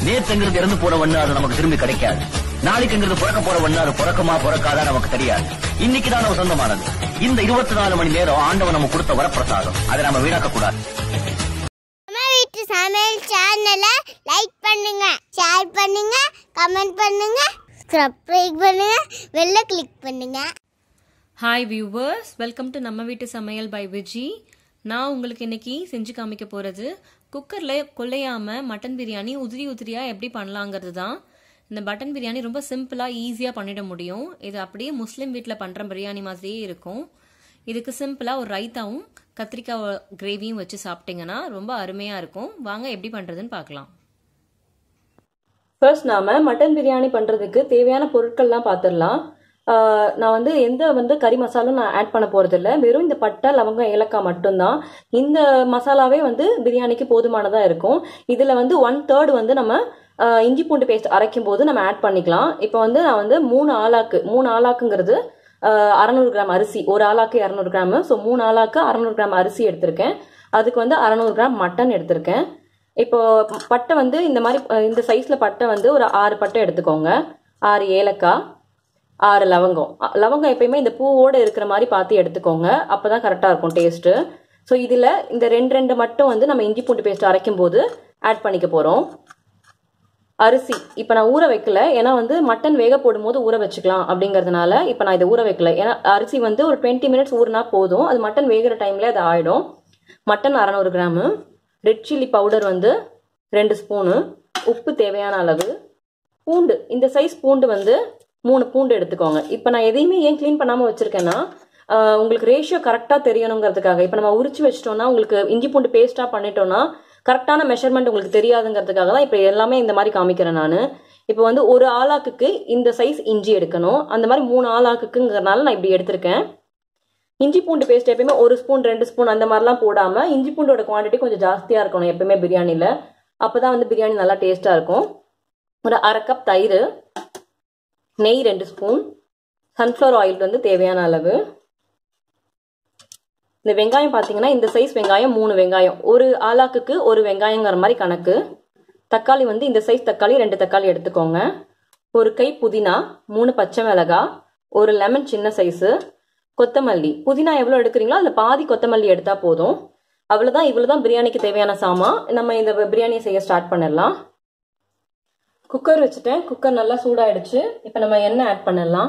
நேத்துங்கிறது இறந்து போற ஒண்ணு அது நமக்கு திரும்பி கிடைக்காது நாளைக்குங்கிறது பிறக்க போற ஒண்ணு அது பிறக்குமா பிறக்காதா நமக்கு தெரியாது இன்னைக்கு தான் நம்ம சொந்தமானது இந்த இருபத்தி நாலு மணி நேரம் ஆண்டவன் நம்ம கொடுத்த வரப்பிரசாதம் அதை நம்ம வீணாக்க கூடாது நம்ம வீட்டு சமையல் சேனலை லைக் பண்ணுங்க ஷேர் பண்ணுங்க கமெண்ட் பண்ணுங்க சப்ஸ்கிரைப் பண்ணுங்க வெள்ளை கிளிக் பண்ணுங்க ஹாய் வியூவர்ஸ் வெல்கம் டு நம்ம வீட்டு சமையல் பை விஜி நான் உங்களுக்கு இன்னைக்கு செஞ்சு காமிக்க போகிறது குக்கரில் கொள்ளையாமல் மட்டன் பிரியாணி உதிரி உதிரியாக எப்படி பண்ணலாங்கிறது தான் இந்த மட்டன் பிரியாணி ரொம்ப சிம்பிளாக ஈஸியாக பண்ணிட முடியும் இது அப்படியே முஸ்லீம் வீட்டில் பண்ணுற பிரியாணி மாதிரியே இருக்கும் இதுக்கு சிம்பிளாக ஒரு ரைத்தாவும் கத்திரிக்காய் கிரேவியும் வச்சு சாப்பிட்டீங்கன்னா ரொம்ப அருமையாக இருக்கும் வாங்க எப்படி பண்ணுறதுன்னு பார்க்கலாம் ஃபர்ஸ்ட் நாம மட்டன் பிரியாணி பண்ணுறதுக்கு தேவையான பொருட்கள்லாம் பார்த்துடலாம் ஆஹ் நான் வந்து எந்த வந்து கறி மசாலும் நான் ஆட் பண்ண போகிறதில்ல வெறும் இந்த பட்டை லவங்கம் ஏலக்காய் மட்டும்தான் இந்த மசாலாவே வந்து பிரியாணிக்கு போதுமானதாக இருக்கும் இதில் வந்து ஒன் தேர்ட் வந்து நம்ம ஆஹ் இஞ்சி பூண்டு பேஸ்ட் அரைக்கும் போது நம்ம ஆட் பண்ணிக்கலாம் இப்போ வந்து நான் வந்து மூணு ஆளாக்கு மூணு ஆளாக்குங்கிறது அறநூறு கிராம் அரிசி ஒரு ஆளாக்கு இரநூறு கிராம் ஸோ மூணு ஆளாக்கு அறநூறு கிராம் அரிசி எடுத்திருக்கேன் அதுக்கு வந்து அறநூறு கிராம் மட்டன் எடுத்திருக்கேன் இப்போ பட்டை வந்து இந்த மாதிரி அஹ், இந்த சைஸ்ல பட்டை வந்து ஒரு ஆறு பட்டை எடுத்துக்கோங்க ஆறு ஏலக்காய் ஆறு லவங்கம் அ, லவங்கம் எப்பயுமே இந்த பூவோட இருக்கிற மாதிரி பார்த்து எடுத்துக்கோங்க அப்பதான் கரெக்டா இருக்கும் டேஸ்ட் ஸோ இதுல இந்த ரெண்டு ரெண்டு மட்டும் வந்து நம்ம இஞ்சி பூண்டு பேஸ்ட் அரைக்கும் போது ஆட் பண்ணிக்க போறோம் அரிசி இப்போ நான் ஊற வைக்கல ஏன்னா வந்து மட்டன் வேக போடும்போது ஊற வச்சுக்கலாம் அப்படிங்கறதுனால இப்போ நான் இதை ஊற வைக்கல ஏன்னா அரிசி வந்து ஒரு டுவெண்ட்டி மினிட்ஸ் ஊறினா போதும் அது மட்டன் வேகிற டைம்ல அது ஆயிடும் மட்டன் அறநூறு கிராமு ரெட் சில்லி பவுடர் வந்து ரெண்டு ஸ்பூனு உப்பு தேவையான அளவு பூண்டு இந்த சைஸ் பூண்டு வந்து மூணு பூண்டு எடுத்துக்கோங்க இப்போ நான் எதையுமே ஏன் க்ளீன் பண்ணாமல் வச்சிருக்கேன்னா ஆஹ் உங்களுக்கு ரேஷியோ கரெக்டாக தெரியணுங்கிறதுக்காக இப்போ நம்ம உரிச்சு வச்சிட்டோம்னா உங்களுக்கு இஞ்சி பூண்டு பேஸ்ட்டாக பண்ணிட்டோம்னா கரெக்டான மெஷர்மெண்ட் உங்களுக்கு தெரியாதுங்கிறதுக்காக தான் இப்போ எல்லாமே இந்த மாதிரி காமிக்கிறேன் நான் இப்போ வந்து ஒரு ஆளாக்குக்கு இந்த சைஸ் இஞ்சி எடுக்கணும் அந்த மாதிரி மூணு ஆளாக்குங்கிறனால நான் இப்படி எடுத்திருக்கேன் இஞ்சி பூண்டு பேஸ்ட் எப்பயுமே ஒரு ஸ்பூன் ரெண்டு ஸ்பூன் அந்த மாதிரிலாம் போடாமல் இஞ்சி பூண்டோட குவாண்டிட்டி கொஞ்சம் ஜாஸ்தியாக இருக்கணும் எப்பயுமே பிரியாணியில் அப்போ தான் வந்து பிரியாணி நல்லா டேஸ்ட்டாக இருக்கும் ஒரு அரை கப் தயிர் நெய் ரெண்டு ஸ்பூன் சன்ஃப்ளவர் ஆயில் வந்து தேவையான அளவு இந்த வெங்காயம் பார்த்தீங்கன்னா இந்த சைஸ் வெங்காயம் மூணு வெங்காயம் ஒரு ஆளாக்குக்கு ஒரு வெங்காயங்கிற மாதிரி கணக்கு தக்காளி வந்து இந்த சைஸ் தக்காளி ரெண்டு தக்காளி எடுத்துக்கோங்க ஒரு கை புதினா மூணு பச்சை மிளகாய் ஒரு லெமன் சின்ன சைஸு கொத்தமல்லி புதினா எவ்வளோ எடுக்கிறீங்களோ அதில் பாதி கொத்தமல்லி எடுத்தால் போதும் அவ்வளோதான் இவ்வளோ தான் பிரியாணிக்கு தேவையான சாமான் நம்ம இந்த பிரியாணியை செய்ய ஸ்டார்ட் பண்ணிடலாம் குக்கர் வச்சுட்டேன் குக்கர் நல்லா சூடாயிடுச்சு இப்போ நம்ம எண்ணெய் ஆட் பண்ணிடலாம்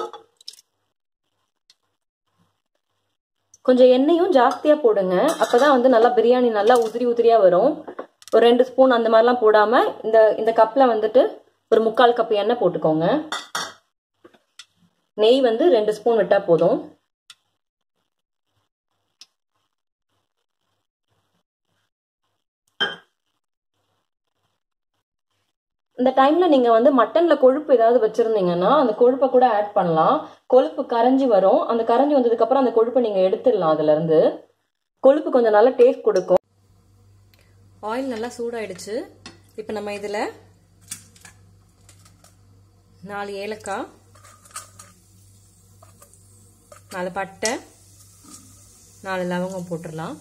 கொஞ்சம் எண்ணெயும் ஜாஸ்தியாக போடுங்க அப்போ தான் வந்து நல்லா பிரியாணி நல்லா உதிரி உதிரியாக வரும் ஒரு ரெண்டு ஸ்பூன் அந்த மாதிரிலாம் போடாமல் இந்த இந்த கப்பில் வந்துட்டு ஒரு முக்கால் கப் எண்ணெய் போட்டுக்கோங்க நெய் வந்து ரெண்டு ஸ்பூன் விட்டால் போதும் இந்த டைம்ல நீங்க வந்து மட்டன்ல கொழுப்பு ஏதாவது வச்சிருந்தீங்கன்னா அந்த கொழுப்பை கூட ஆட் பண்ணலாம் கொழுப்பு கரைஞ்சி வரும் அந்த கரைஞ்சி வந்ததுக்கு அப்புறம் அந்த கொழுப்பை நீங்க எடுத்துடலாம் அதுல இருந்து கொழுப்பு கொஞ்சம் நல்லா டேஸ்ட் கொடுக்கும் ஆயில் நல்லா சூடாயிடுச்சு இப்போ நம்ம இதில் நாலு ஏலக்காய் நாலு பட்டை நாலு லவங்கம் போட்டுடலாம்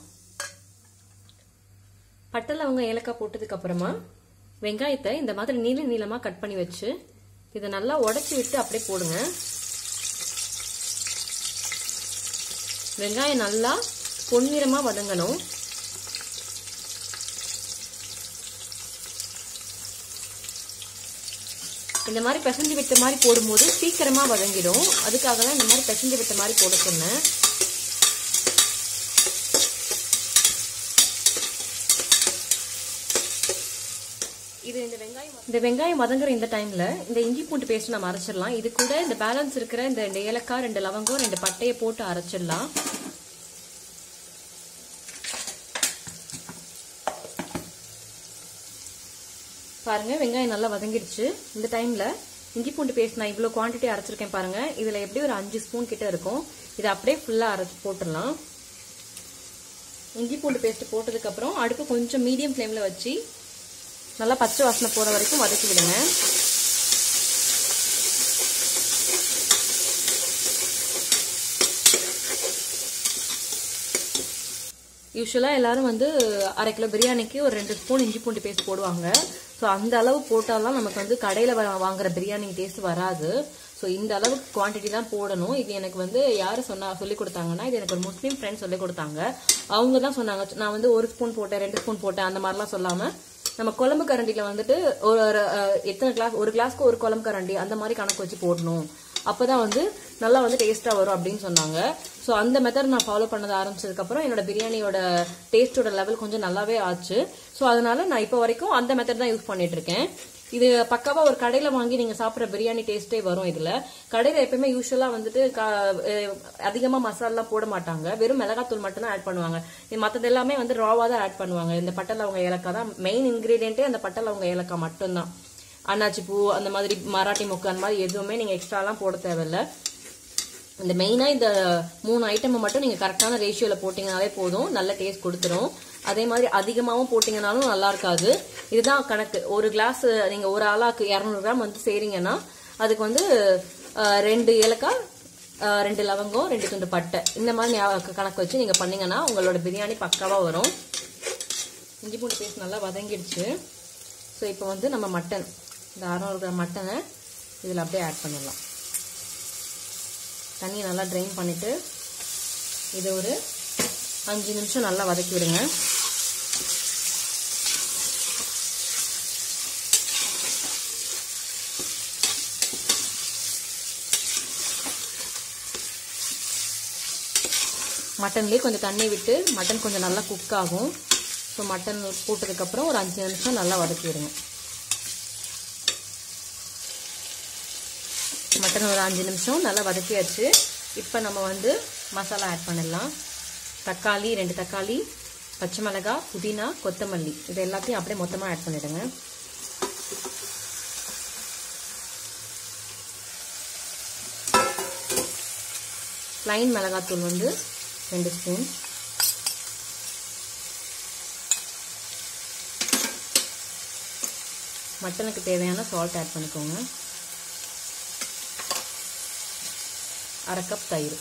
பட்டை லவங்கம் ஏலக்காய் போட்டதுக்கு அப்புறமா வெங்காயத்தை இந்த மாதிரி நீள நீளமாக கட் பண்ணி வச்சு இதை நல்லா உடச்சி விட்டு அப்படியே போடுங்க வெங்காயம் நல்லா பொன்னிறமாக வதங்கணும் இந்த மாதிரி பிசைஞ்சு விட்ட மாதிரி போடும்போது சீக்கிரமா வதங்கிடும் அதுக்காக தான் இந்த மாதிரி பிசைஞ்சு விட்ட மாதிரி போட சொன்னேன் இது இந்த வெங்காயம் இந்த வெங்காயம் வதங்குற இந்த டைம்ல இந்த இஞ்சி பூண்டு பேஸ்ட் நம்ம அரைச்சிடலாம் இது கூட இந்த பேலன்ஸ் இருக்கிற இந்த ரெண்டு ஏலக்காய் ரெண்டு லவங்கம் ரெண்டு பட்டையை போட்டு அரைச்சிடலாம் பாருங்க வெங்காயம் நல்லா வதங்கிடுச்சு இந்த டைம்ல இஞ்சி பூண்டு பேஸ்ட் நான் இவ்வளோ குவான்டிட்டி அரைச்சிருக்கேன் பாருங்க இதுல எப்படி ஒரு அஞ்சு ஸ்பூன் கிட்ட இருக்கும் இதை அப்படியே ஃபுல்லா அரைச்சு போட்டுடலாம் இஞ்சி பூண்டு பேஸ்ட் போட்டதுக்கு அப்புறம் அடுப்பு கொஞ்சம் மீடியம் ஃப்ளேம்ல வச்சு நல்லா பச்சை வாசனை போற வரைக்கும் வதக்கி விடுங்க யூஸ்வலாக எல்லாரும் வந்து அரை கிலோ பிரியாணிக்கு ஒரு ரெண்டு ஸ்பூன் இஞ்சி பூண்டு பேஸ்ட் போடுவாங்க ஸோ அந்த அளவு போட்டாலாம் நமக்கு வந்து கடையில் வாங்குற பிரியாணி டேஸ்ட் வராது ஸோ இந்த அளவுக்கு குவான்டிட்டி தான் போடணும் இது எனக்கு வந்து யார் சொன்னா சொல்லி கொடுத்தாங்கன்னா இது எனக்கு ஒரு முஸ்லீம் ஃப்ரெண்ட் சொல்லி கொடுத்தாங்க அவங்க தான் சொன்னாங்க நான் வந்து ஒரு ஸ்பூன் போட்டேன் ரெண்டு ஸ்பூன் போட்டேன் அந்த மாதிரிலாம் சொல்லாம நம்ம குழம்பு கரண்டியில் வந்துட்டு ஒரு ஒரு, அஹ், எத்தனை கிளாஸ் ஒரு கிளாஸ்க்கு ஒரு குழம்பு கரண்டி அந்த மாதிரி கணக்கு வச்சு போடணும் அப்பதான் வந்து நல்லா வந்து டேஸ்டா வரும் அப்படின்னு சொன்னாங்க ஸோ அந்த மெத்தட் நான் ஃபாலோ பண்ணது ஆரம்பிச்சதுக்கப்புறம் என்னோட பிரியாணியோட டேஸ்டோட லெவல் கொஞ்சம் நல்லாவே ஆச்சு ஸோ அதனால நான் இப்போ வரைக்கும் அந்த மெத்தட் தான் யூஸ் பண்ணிட்டு இருக்கேன் இது பக்காவா ஒரு கடையில வாங்கி நீங்க சாப்பிட்ற பிரியாணி டேஸ்டே வரும் இதுல கடையில எப்பயுமே யூஸ்வலா வந்துட்டு க- அஹ் அதிகமா மசாலா போட மாட்டாங்க வெறும் மிளகாத்தூள் மட்டும் தான் ஆட் பண்ணுவாங்க இது மத்தது எல்லாமே வந்து ராவா தான் ஆட் பண்ணுவாங்க இந்த பட்டை லவங்க ஏலக்காய் தான் மெயின் இன்கிரீடியன்ட்டே அந்த பட்டை லவங்க ஏலக்காய் மட்டும்தான் அன்னாச்சி பூ அந்த மாதிரி மராட்டி மொக்கு அந்த மாதிரி எதுவுமே நீங்க எக்ஸ்ட்ராலாம் போட தேவையில்ல இந்த மெயினா இந்த மூணு ஐட்டம் மட்டும் நீங்க கரெக்டான ரேஷியோல போட்டீங்கனாலே போதும் நல்ல டேஸ்ட் கொடுத்துரும் அதே மாதிரி அதிகமாகவும் போட்டீங்கனாலும் நல்லா இருக்காது இதுதான் கணக்கு ஒரு கிளாஸ் நீங்க ஒரு ஆளாக்கு இரநூறு கிராம் வந்து செய்றீங்கன்னா அதுக்கு வந்து அஹ், ரெண்டு ஏலக்காய் அஹ், ரெண்டு லவங்கம் ரெண்டு துண்டு பட்டை இந்த மாதிரி ஞாபக கணக்கு வச்சு நீங்க பண்ணீங்கன்னா உங்களோட பிரியாணி பக்காவா வரும் இஞ்சி பூண்டு பேஸ்ட் நல்லா வதங்கிடுச்சு ஸோ இப்போ வந்து நம்ம மட்டன் இந்த அறநூறு கிராம் மட்டனை இதில் அப்படியே ஆட் பண்ணிடலாம் தண்ணியை நல்லா ட்ரைன் பண்ணிட்டு இதை ஒரு அஞ்சு நிமிஷம் நல்லா வதக்கி விடுங்க மட்டன்லேயே கொஞ்சம் தண்ணி விட்டு மட்டன் கொஞ்சம் நல்லா குக் ஆகும் ஸோ மட்டன் போட்டதுக்கப்புறம் ஒரு அஞ்சு நிமிஷம் நல்லா வதக்கி விடுங்க மட்டன் ஒரு அஞ்சு நிமிஷம் நல்லா வதக்கியாச்சு இப்போ நம்ம வந்து மசாலா ஆட் பண்ணிடலாம் தக்காளி ரெண்டு தக்காளி பச்சை மிளகாய் புதினா கொத்தமல்லி இது எல்லாத்தையும் அப்படியே மொத்தமாக ஆட் பண்ணிடுங்க ப்ளைன் மிளகாத்தூள் வந்து ரெண்டு ஸ்பூன் மட்டனுக்கு தேவையான சால்ட் ஆட் பண்ணிக்கோங்க அரை கப் தயிர்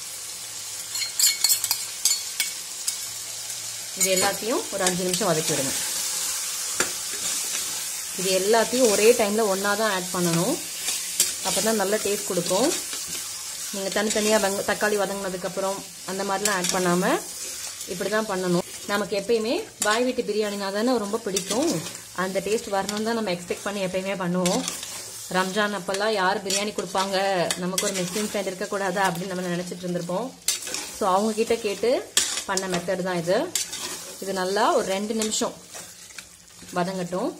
இது எல்லாத்தையும் ஒரு அஞ்சு நிமிஷம் வதக்கி விடுங்க இது எல்லாத்தையும் ஒரே டைமில் ஒன்றா தான் ஆட் பண்ணணும் அப்போ தான் நல்ல டேஸ்ட் கொடுக்கும் நீங்கள் தனித்தனியாக வெங்க தக்காளி வதங்கினதுக்கப்புறம் அந்த மாதிரிலாம் ஆட் பண்ணாமல் இப்படி தான் பண்ணணும் நமக்கு எப்பயுமே பாய் வீட்டு பிரியாணினா தானே ரொம்ப பிடிக்கும் அந்த டேஸ்ட் வரணும்னு தான் நம்ம எக்ஸ்பெக்ட் பண்ணி எப்பயுமே பண்ணுவோம் ரம்ஜான் அப்பெல்லாம் யார் பிரியாணி கொடுப்பாங்க நமக்கு ஒரு முஸ்லீம் ஃப்ரெண்ட் இருக்கக்கூடாதா அப்படின்னு நம்ம நினச்சிட்டு இருந்திருப்போம் ஸோ அவங்க கிட்ட கேட்டு பண்ண மெத்தட் தான் இது இது நல்லா ஒரு ரெண்டு நிமிஷம் வதங்கட்டும்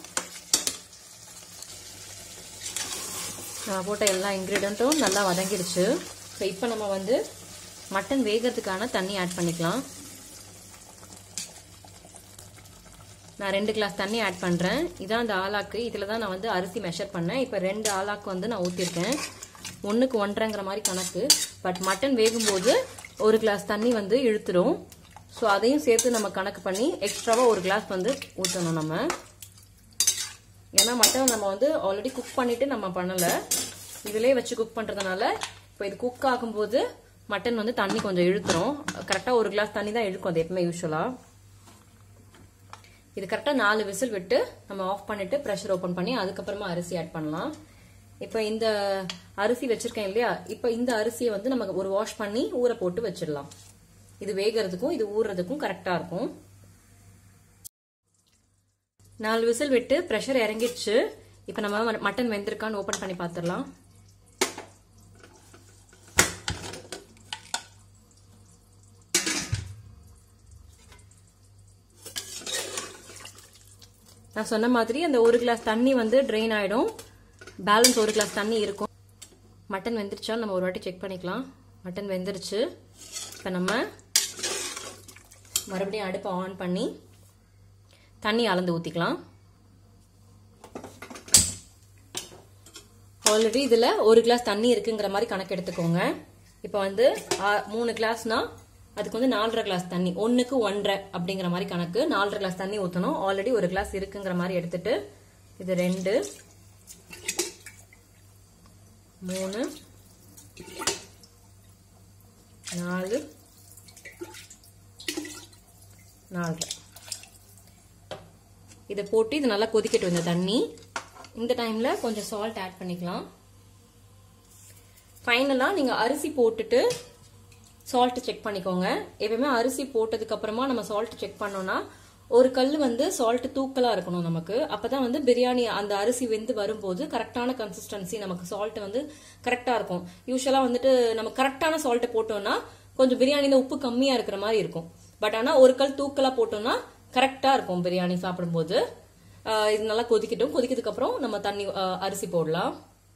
நம்ம போட்ட எல்லா இன்க்ரீடியண்ட்டும் நல்லா வதங்கிடுச்சு ஸோ இப்போ நம்ம வந்து மட்டன் வேகிறதுக்கான தண்ணி ஆட் பண்ணிக்கலாம் நான் ரெண்டு கிளாஸ் தண்ணி ஆட் பண்ணுறேன் இதான் அந்த ஆலாக்கு இதில் தான் நான் வந்து அரிசி மெஷர் பண்ணேன் இப்போ ரெண்டு ஆலாக்கு வந்து நான் ஊற்றிருக்கேன் ஒன்றுக்கு ஒன்றரைங்கிற மாதிரி கணக்கு பட் மட்டன் வேகும்போது ஒரு கிளாஸ் தண்ணி வந்து இழுத்துடும் ஸோ அதையும் சேர்த்து நம்ம கணக்கு பண்ணி எக்ஸ்ட்ராவாக ஒரு கிளாஸ் வந்து ஊற்றணும் நம்ம ஏன்னா மட்டன் நம்ம வந்து ஆல்ரெடி குக் பண்ணிட்டு நம்ம பண்ணலை இதிலே வச்சு குக் பண்ணுறதுனால இப்போ இது குக் ஆகும்போது மட்டன் வந்து தண்ணி கொஞ்சம் இழுத்துரும் கரெக்டாக ஒரு கிளாஸ் தண்ணி தான் இழுக்கும் அது எப்பவுமே யூஸ்வலாக இது கரெக்டாக நாலு விசில் விட்டு நம்ம ஆஃப் பண்ணிட்டு ப்ரெஷர் ஓப்பன் பண்ணி அதுக்கப்புறமா அரிசி ஆட் பண்ணலாம் இப்போ இந்த அரிசி வச்சிருக்கேன் இல்லையா இப்போ இந்த அரிசியை வந்து நம்ம ஒரு வாஷ் பண்ணி ஊற போட்டு வச்சிடலாம் இது வேகிறதுக்கும் இது ஊறுறதுக்கும் கரெக்டாக இருக்கும் நாலு விசில் விட்டு ப்ரெஷர் இறங்கிடுச்சு இப்போ நம்ம மட்டன் வெந்திருக்கான்னு ஓப்பன் பண்ணி பார்த்துடலாம் நான் சொன்ன மாதிரி அந்த ஒரு கிளாஸ் தண்ணி வந்து ட்ரெயின் ஆயிடும் பேலன்ஸ் ஒரு கிளாஸ் தண்ணி இருக்கும் மட்டன் வெந்துருச்சா நம்ம ஒரு வாட்டி செக் பண்ணிக்கலாம் மட்டன் வெந்துருச்சு இப்போ நம்ம மறுபடியும் அடுப்பை ஆன் பண்ணி தண்ணி அளந்து ஊற்றிக்கலாம் ஆல்ரெடி இதில் ஒரு கிளாஸ் தண்ணி இருக்குங்கிற மாதிரி கணக்கு எடுத்துக்கோங்க இப்போ வந்து ஆ- மூணு கிளாஸ்னா அதுக்கு வந்து நாலரை கிளாஸ் தண்ணி ஒன்றுக்கு ஒன்றரை அப்படிங்கிற மாதிரி கணக்கு நாலரை கிளாஸ் தண்ணி ஊற்றணும் ஆல்ரெடி ஒரு கிளாஸ் இருக்குங்கிற மாதிரி எடுத்துட்டு இது ரெண்டு மூணு நாலு நாலரை இதை போட்டு இது நல்லா கொதிக்கட்டும் இந்த தண்ணி இந்த டைம்ல கொஞ்சம் சால்ட் ஆட் பண்ணிக்கலாம் ஃபைனலாக நீங்கள் அரிசி போட்டுட்டு சால்ட் செக் பண்ணிக்கோங்க எப்பவுமே அரிசி போட்டதுக்கு அப்புறமா நம்ம சால்ட் செக் பண்ணோம்னா ஒரு கல் வந்து சால்ட் தூக்கலா இருக்கணும் நமக்கு அப்பதான் வந்து பிரியாணி அந்த அரிசி வெந்து வரும்போது கரெக்டான கன்சிஸ்டன்சி நமக்கு சால்ட் வந்து கரெக்டா இருக்கும் யூஸ்வலா வந்துட்டு நம்ம கரெக்டான சால்ட்டை போட்டோம்னா கொஞ்சம் பிரியாணியில உப்பு கம்மியா இருக்கிற மாதிரி இருக்கும் பட் ஆனா ஒரு கல் தூக்கலா போட்டோம்னா கரெக்டா இருக்கும் பிரியாணி சாப்பிடும்போது ஆஹ் இது நல்லா கொதிக்கட்டும் கொதிக்கிறதுக்கு அப்புறம் நம்ம தண்ணி ஆஹ் அரிசி போடலாம்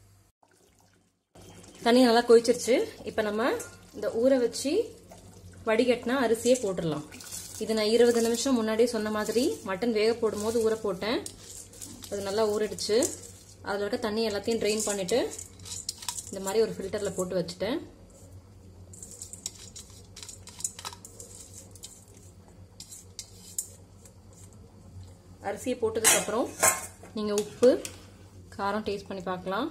தண்ணி நல்லா கொதிச்சிருச்சு இப்போ நம்ம இந்த ஊற வச்சு வடிகட்டினா அரிசியே போட்டுடலாம் இது நான் இருபது நிமிஷம் முன்னாடியே சொன்ன மாதிரி மட்டன் வேக போடும்போது ஊற போட்டேன் அது நல்லா ஊறிடுச்சு அதில் இருக்க தண்ணி எல்லாத்தையும் ட்ரெயின் பண்ணிட்டு இந்த மாதிரி ஒரு ஃபில்டரில் போட்டு வச்சுட்டேன் அரிசியை போட்டதுக்கப்புறம் நீங்கள் உப்பு காரம் டேஸ்ட் பண்ணி பார்க்கலாம்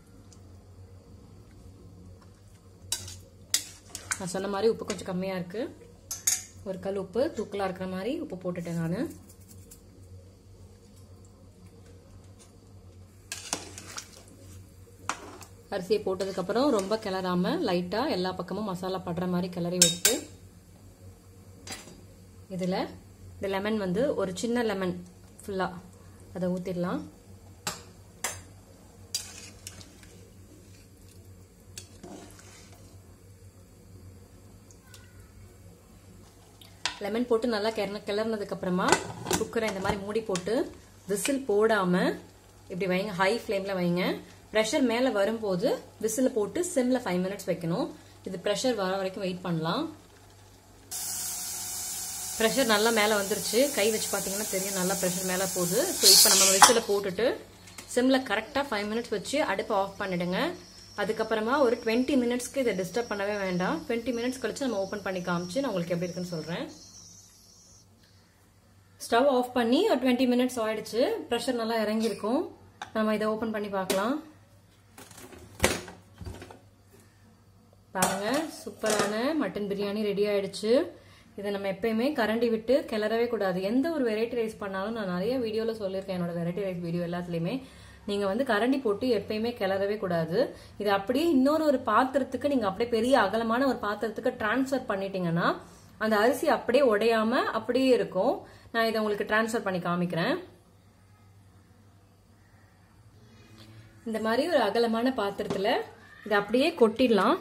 நான் சொன்ன மாதிரி உப்பு கொஞ்சம் கம்மியாக இருக்கு ஒரு கல் உப்பு தூக்கலாக இருக்கிற மாதிரி உப்பு போட்டுட்டேன் நான் அரிசியை போட்டதுக்கப்புறம் ரொம்ப கிளறாம லைட்டாக எல்லா பக்கமும் மசாலா படுற மாதிரி கிளறி விட்டு இதில் இந்த லெமன் வந்து ஒரு சின்ன லெமன் ஃபுல்லாக அதை ஊற்றிடலாம் லெமன் போட்டு நல்லா கிளற கிளறினதுக்கு அப்புறமா குக்கரை இந்த மாதிரி மூடி போட்டு விசில் போடாம இப்படி வைங்க ஹை ஃப்ளேம்ல வைங்க ப்ரெஷர் மேல வரும்போது விசில் போட்டு சிம்ல ஃபைவ் மினிட்ஸ் வைக்கணும் இது ப்ரெஷர் வர வரைக்கும் வெயிட் பண்ணலாம் ப்ரெஷர் நல்லா மேலே வந்துருச்சு கை வச்சு பார்த்தீங்கன்னா தெரியும் நல்லா ப்ரெஷர் மேலே போகுது ஸோ இப்போ நம்ம விசில் போட்டுட்டு சிம்மில் கரெக்டாக ஃபைவ் மினிட்ஸ் வச்சு அடுப்பை ஆஃப் பண்ணிடுங்க அதுக்கப்புறமா ஒரு டுவெண்ட்டி மினிட்ஸ்க்கு இதை டிஸ்டர்ப் பண்ணவே வேண்டாம் டுவெண்ட்டி மினிட்ஸ் கழிச்சு நம்ம ஓப்பன் பண்ணி காமிச்சு நான் உங்களுக்கு எப்படி இருக்குன்னு சொல்கிறேன் ஸ்டவ் ஆஃப் பண்ணி ஒரு டுவெண்ட்டி மினிட்ஸ் ஆயிடுச்சு ப்ரெஷர் நல்லா இறங்கியிருக்கும் நம்ம இதை ஓப்பன் பண்ணி பார்க்கலாம் பாருங்க சூப்பரான மட்டன் பிரியாணி ரெடி ஆயிடுச்சு இதை நம்ம எப்பயுமே கரண்டி விட்டு கிளறவே கூடாது எந்த ஒரு வெரைட்டி ரைஸ் பண்ணாலும் நான் நிறைய வீடியோல சொல்லியிருக்கேன் என்னோட வெரைட்டி ரைஸ் வீடியோ எல்லாத்துலயுமே நீங்க வந்து கரண்டி போட்டு எப்பயுமே கிளறவே கூடாது இது அப்படியே இன்னொரு ஒரு பாத்திரத்துக்கு நீங்க அப்படியே பெரிய அகலமான ஒரு பாத்திரத்துக்கு டிரான்ஸ்ஃபர் பண்ணிட்டீங்கன்னா அந்த அரிசி அப்படியே உடையாம அப்படியே இருக்கும் நான் இதை உங்களுக்கு டிரான்ஸ்ஃபர் பண்ணி காமிக்கிறேன் இந்த மாதிரி ஒரு அகலமான பாத்திரத்துல இதை அப்படியே கொட்டிடலாம்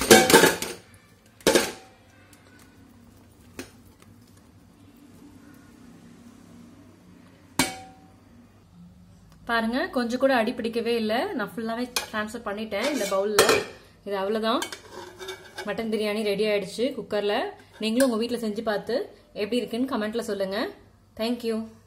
பாருங்க கொஞ்சம் கூட அடி பிடிக்கவே இல்லை நான் ஃபுல்லாவே ட்ரான்ஸ்ஃபர் பண்ணிட்டேன் இந்த பவுல்ல இது அவ்வளவுதான் மட்டன் பிரியாணி ரெடி ஆயிடுச்சு குக்கர்ல நீங்களும் உங்க வீட்டில் செஞ்சு பார்த்து எப்படி இருக்குன்னு கமெண்ட்ல சொல்லுங்க தேங்க்யூ